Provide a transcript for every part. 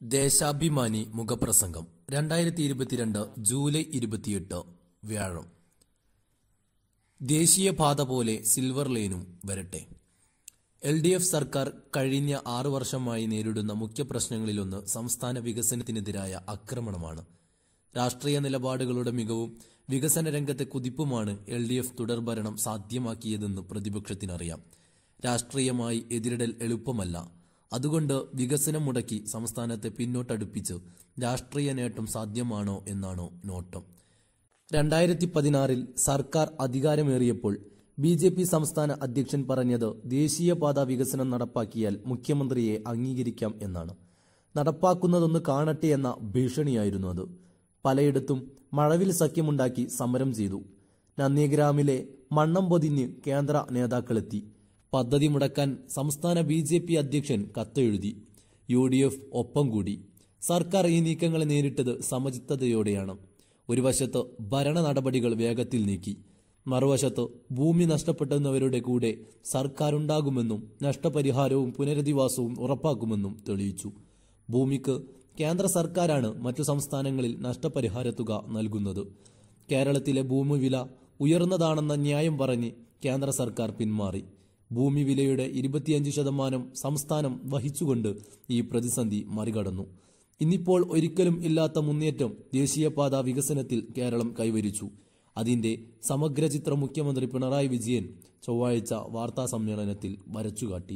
ദേശാഭിമാനി മുഖപ്രസംഗം രണ്ടായിരത്തി ഇരുപത്തിരണ്ട് ജൂലൈ ഇരുപത്തിയെട്ട് വ്യാഴം ദേശീയപാത പോലെ സിൽവർ ലൈനും വരട്ടെ എൽ ഡി എഫ് സർക്കാർ കഴിഞ്ഞ ആറു വർഷമായി നേരിടുന്ന മുഖ്യ പ്രശ്നങ്ങളിലൊന്ന് സംസ്ഥാന വികസനത്തിനെതിരായ ആക്രമണമാണ് രാഷ്ട്രീയ നിലപാടുകളുടെ മികവും വികസന രംഗത്തെ കുതിപ്പുമാണ് എൽ ഡി എഫ് തുടർഭരണം സാധ്യമാക്കിയതെന്ന് പ്രതിപക്ഷത്തിനറിയാം രാഷ്ട്രീയമായി എതിരിടൽ എളുപ്പമല്ല അതുകൊണ്ട് വികസനം മുടക്കി സംസ്ഥാനത്തെ പിന്നോട്ടടുപ്പിച്ച് രാഷ്ട്രീയ നേട്ടം സാധ്യമാണോ എന്നാണോ നോട്ടം രണ്ടായിരത്തി പതിനാറിൽ സർക്കാർ അധികാരമേറിയപ്പോൾ ബി ജെ പി സംസ്ഥാന അധ്യക്ഷൻ പറഞ്ഞത് ദേശീയപാത വികസനം നടപ്പാക്കിയാൽ മുഖ്യമന്ത്രിയെ അംഗീകരിക്കാം എന്നാണ് നടപ്പാക്കുന്നതൊന്ന് കാണട്ടെ എന്ന ഭീഷണിയായിരുന്നു അത് പലയിടത്തും മഴവിൽ സഖ്യമുണ്ടാക്കി സമരം ചെയ്തു നന്ദിഗ്രാമിലെ മണ്ണം പൊതിഞ്ഞ് കേന്ദ്ര നേതാക്കളെത്തി പദ്ധതി മുടക്കാൻ സംസ്ഥാന ബി ജെ പി അധ്യക്ഷൻ കത്തെഴുതി യു ഡി എഫ് ഒപ്പം കൂടി സർക്കാർ ഈ നീക്കങ്ങളെ നേരിട്ടത് സമചിത്തതയോടെയാണ് ഒരു വശത്ത് ഭരണ നടപടികൾ വേഗത്തിൽ നീക്കി മറുവശത്ത് ഭൂമി നഷ്ടപ്പെട്ടവരുടെ കൂടെ സർക്കാരുണ്ടാകുമെന്നും നഷ്ടപരിഹാരവും പുനരധിവാസവും ഉറപ്പാക്കുമെന്നും തെളിയിച്ചു ഭൂമിക്ക് കേന്ദ്ര സർക്കാരാണ് മറ്റു സംസ്ഥാനങ്ങളിൽ നഷ്ടപരിഹാരത്തുക നൽകുന്നത് കേരളത്തിലെ ഭൂമി വില ഉയർന്നതാണെന്ന ന്യായം പറഞ്ഞ് കേന്ദ്ര സർക്കാർ പിന്മാറി ഭൂമി വിലയുടെ ഇരുപത്തിയഞ്ച് ശതമാനം സംസ്ഥാനം വഹിച്ചുകൊണ്ട് ഈ പ്രതിസന്ധി മറികടന്നു ഇന്നിപ്പോൾ ഒരിക്കലും ഇല്ലാത്ത മുന്നേറ്റം ദേശീയപാത വികസനത്തിൽ കേരളം കൈവരിച്ചു അതിന്റെ സമഗ്ര ചിത്രം മുഖ്യമന്ത്രി പിണറായി വിജയൻ ചൊവ്വാഴ്ച വാർത്താ സമ്മേളനത്തിൽ വരച്ചുകാട്ടി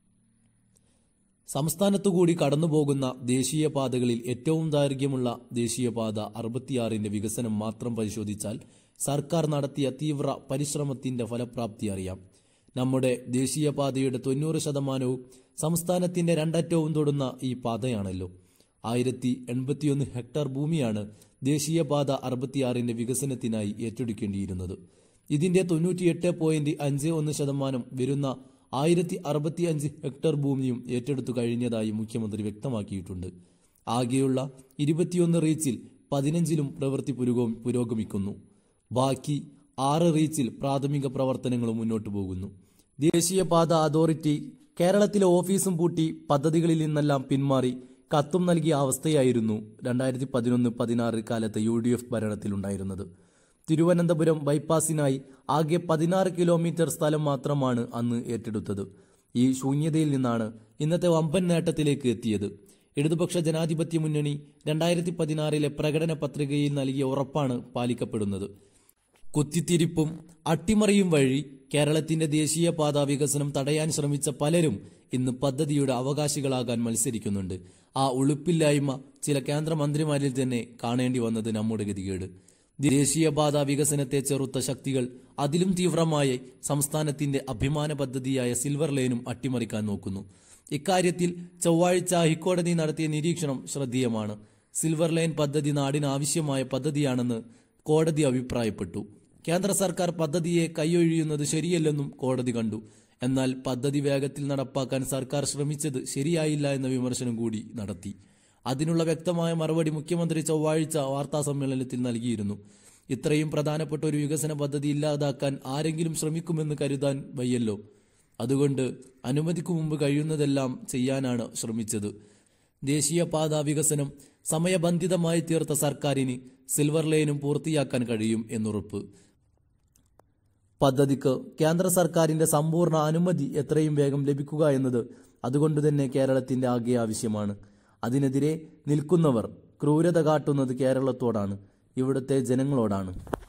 സംസ്ഥാനത്തുകൂടി കടന്നുപോകുന്ന ദേശീയപാതകളിൽ ഏറ്റവും ദൈർഘ്യമുള്ള ദേശീയപാത അറുപത്തിയാറിന്റെ വികസനം മാത്രം പരിശോധിച്ചാൽ സർക്കാർ നടത്തിയ തീവ്ര പരിശ്രമത്തിന്റെ ഫലപ്രാപ്തി അറിയാം നമ്മുടെ ദേശീയപാതയുടെ തൊണ്ണൂറ് ശതമാനവും സംസ്ഥാനത്തിന്റെ രണ്ടറ്റവും തൊടുന്ന ഈ പാതയാണല്ലോ ആയിരത്തി എൺപത്തിയൊന്ന് ഹെക്ടർ ഭൂമിയാണ് ദേശീയപാത അറുപത്തിയാറിന്റെ വികസനത്തിനായി ഏറ്റെടുക്കേണ്ടിയിരുന്നത് ഇതിന്റെ തൊണ്ണൂറ്റിയെട്ട് പോയിന്റ് അഞ്ച് ഒന്ന് ശതമാനം വരുന്ന ആയിരത്തി അറുപത്തിയഞ്ച് ഹെക്ടർ ഭൂമിയും ഏറ്റെടുത്തു കഴിഞ്ഞതായി മുഖ്യമന്ത്രി വ്യക്തമാക്കിയിട്ടുണ്ട് ആകെയുള്ള ഇരുപത്തിയൊന്ന് റീച്ചിൽ പതിനഞ്ചിലും പ്രവൃത്തി പുരോഗ- പുരോഗമിക്കുന്നു ബാക്കി ആറ് റീച്ചിൽ പ്രാഥമിക പ്രവർത്തനങ്ങൾ മുന്നോട്ടു പോകുന്നു ദേശീയപാത അതോറിറ്റി കേരളത്തിലെ ഓഫീസും പൂട്ടി പദ്ധതികളിൽ നിന്നെല്ലാം പിന്മാറി കത്തും നൽകിയ അവസ്ഥയായിരുന്നു രണ്ടായിരത്തി പതിനൊന്ന് പതിനാറ് കാലത്തെ യു ഡി എഫ് ഭരണത്തിലുണ്ടായിരുന്നത് തിരുവനന്തപുരം ബൈപ്പാസിനായി ആകെ പതിനാറ് കിലോമീറ്റർ സ്ഥലം മാത്രമാണ് അന്ന് ഏറ്റെടുത്തത് ഈ ശൂന്യതയിൽ നിന്നാണ് ഇന്നത്തെ വമ്പൻ നേട്ടത്തിലേക്ക് എത്തിയത് ഇടതുപക്ഷ ജനാധിപത്യ മുന്നണി രണ്ടായിരത്തി പതിനാറിലെ പ്രകടന പത്രികയിൽ നൽകിയ ഉറപ്പാണ് പാലിക്കപ്പെടുന്നത് കുത്തിത്തിരിപ്പും അട്ടിമറിയും വഴി കേരളത്തിന്റെ ദേശീയപാത വികസനം തടയാൻ ശ്രമിച്ച പലരും ഇന്ന് പദ്ധതിയുടെ അവകാശികളാകാൻ മത്സരിക്കുന്നുണ്ട് ആ ഉളുപ്പില്ലായ്മ ചില കേന്ദ്രമന്ത്രിമാരിൽ തന്നെ കാണേണ്ടി വന്നത് നമ്മുടെ ഗതികേട് ദേശീയപാത വികസനത്തെ ചെറുത്ത ശക്തികൾ അതിലും തീവ്രമായി സംസ്ഥാനത്തിന്റെ അഭിമാന പദ്ധതിയായ സിൽവർ ലൈനും അട്ടിമറിക്കാൻ നോക്കുന്നു ഇക്കാര്യത്തിൽ ചൊവ്വാഴ്ച ഹൈക്കോടതി നടത്തിയ നിരീക്ഷണം ശ്രദ്ധേയമാണ് സിൽവർ ലൈൻ പദ്ധതി നാടിന് ആവശ്യമായ പദ്ധതിയാണെന്ന് കോടതി അഭിപ്രായപ്പെട്ടു കേന്ദ്ര സർക്കാർ പദ്ധതിയെ കൈയൊഴിയുന്നത് ശരിയല്ലെന്നും കോടതി കണ്ടു എന്നാൽ പദ്ധതി വേഗത്തിൽ നടപ്പാക്കാൻ സർക്കാർ ശ്രമിച്ചത് ശരിയായില്ല എന്ന വിമർശനം കൂടി നടത്തി അതിനുള്ള വ്യക്തമായ മറുപടി മുഖ്യമന്ത്രി ചൊവ്വാഴ്ച വാർത്താ സമ്മേളനത്തിൽ നൽകിയിരുന്നു ഇത്രയും പ്രധാനപ്പെട്ട ഒരു വികസന പദ്ധതി ഇല്ലാതാക്കാൻ ആരെങ്കിലും ശ്രമിക്കുമെന്ന് കരുതാൻ വയ്യല്ലോ അതുകൊണ്ട് അനുമതിക്കു മുമ്പ് കഴിയുന്നതെല്ലാം ചെയ്യാനാണ് ശ്രമിച്ചത് ദേശീയപാത വികസനം സമയബന്ധിതമായി തീർത്ത സർക്കാരിന് സിൽവർ ലൈനും പൂർത്തിയാക്കാൻ കഴിയും എന്നുറപ്പ് പദ്ധതിക്ക് കേന്ദ്ര സർക്കാരിന്റെ സമ്പൂർണ്ണ അനുമതി എത്രയും വേഗം ലഭിക്കുക എന്നത് അതുകൊണ്ടുതന്നെ കേരളത്തിന്റെ ആകെ ആവശ്യമാണ് അതിനെതിരെ നിൽക്കുന്നവർ ക്രൂരത കാട്ടുന്നത് കേരളത്തോടാണ് ഇവിടുത്തെ ജനങ്ങളോടാണ്